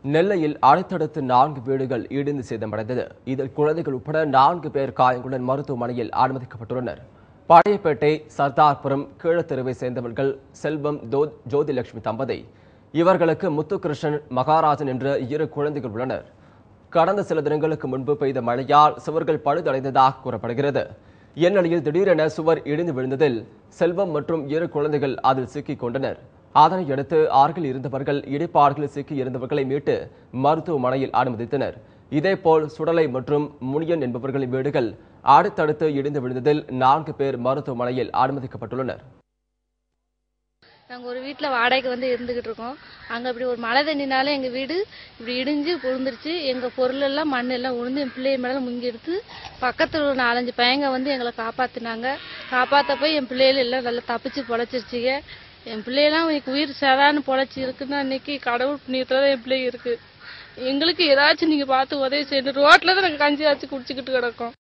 நெல்லையில் அடுத்தடுத்து நான்கு வீடுகள் இடிந்து சேதமடைந்தது இதில் குழந்தைகள் உட்பட நான்கு பேர் காயங்களுடன் மருத்துவமனையில் அனுமதிக்கப்பட்டுள்ளனர் பழையப்பேட்டை சர்தார்புரம் கீழத்தெருவை சேர்ந்தவர்கள் செல்வம் தோ ஜோதிலட்சுமி தம்பதி இவர்களுக்கு முத்துகிருஷ்ணன் மகாராஜன் என்ற இரு குழந்தைகள் உள்ளனர் கடந்த சில தினங்களுக்கு முன்பு பெய்த மழையால் சுவர்கள் பழுதடைந்ததாக கூறப்படுகிறது இந்நிலையில் திடீரென சுவர் இடிந்து விழுந்ததில் செல்வம் மற்றும் இரு குழந்தைகள் அதில் சிக்கிக் கொண்டனர் அதனை அடுத்து அருகில் இருந்தவர்கள் இடிபாடுகளில் சிக்கி இருந்தவர்களை மீட்டு மருத்துவமனையில் அனுமதித்தனர் இதேபோல் சுடலை மற்றும் முனியன் என்பவர்களின் வீடுகள் அடுத்தடுத்து இடிந்து விழுந்ததில் நான்கு பேர் மருத்துவமனையில் அனுமதிக்கப்பட்டுள்ளனர் நாங்கள் ஒரு வீட்டில் வாடகைக்கு வந்து இருந்துகிட்டு இருக்கோம் அங்கே இப்படி ஒரு மழை தண்ணினால எங்கள் வீடு இப்படி இடிஞ்சு விழுந்துருச்சு எங்கள் பொருள் எல்லாம் மண் எல்லாம் உளுந்து என் பிள்ளைய மேலே முங்கி எடுத்து பக்கத்தில் ஒரு நாலஞ்சு பையங்க வந்து எங்களை காப்பாற்றினாங்க காப்பாற்ற போய் என் பிள்ளைகள் எல்லாம் நல்லா தப்பிச்சு பொழைச்சிருச்சுங்க என் பிள்ளையெல்லாம் இன்னைக்கு உயிர் சேதான்னு பொழைச்சி இருக்குன்னா இன்னைக்கு கடவுள் புண்ணியத்தில் தான் என் பிள்ளை இருக்கு எங்களுக்கு ஏதாச்சும் நீங்கள் பார்த்து உதவி செய்யணும் ரோட்டில் தான் நாங்கள் கஞ்சி ஆச்சு குடிச்சிக்கிட்டு கிடக்கோம்